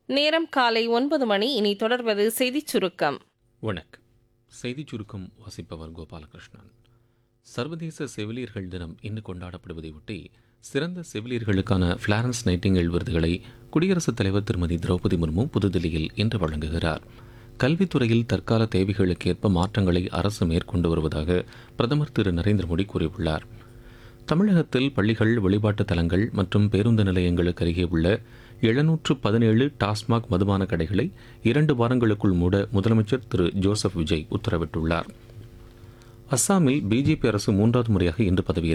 நேரம் காலை ஒன்பது மணி இனி தொடர்வது செய்திச் சுருக்கம் வணக்கம் செய்திச் சுருக்கம் வாசிப்பவர் கோபாலகிருஷ்ணன் சர்வதேச செவிலியர்கள் தினம் இன்று கொண்டாடப்படுவதையொட்டி சிறந்த செவிலியர்களுக்கான ஃபிளாரன்ஸ் நைட்டிங்கேல் விருதுகளை குடியரசுத் தலைவர் திருமதி திரௌபதி முர்மு புதுதில்லியில் இன்று வழங்குகிறார் கல்வித்துறையில் தற்கால தேவைகளுக்கேற்ப மாற்றங்களை அரசு மேற்கொண்டு வருவதாக பிரதமர் திரு நரேந்திர மோடி கூறியுள்ளார் தமிழகத்தில் பள்ளிகள் வழிபாட்டு தலங்கள் மற்றும் பேருந்து நிலையங்களுக்கு அருகே உள்ள எழுநூற்று பதினேழு டாஸ்மாக் மதுபான கடைகளை இரண்டு வாரங்களுக்குள் மூட முதலமைச்சர் திரு ஜோசப் விஜய் உத்தரவிட்டுள்ளார் அஸ்ஸாமில் பிஜேபி அரசு மூன்றாவது முறையாக இன்று பதவியேற்கிறது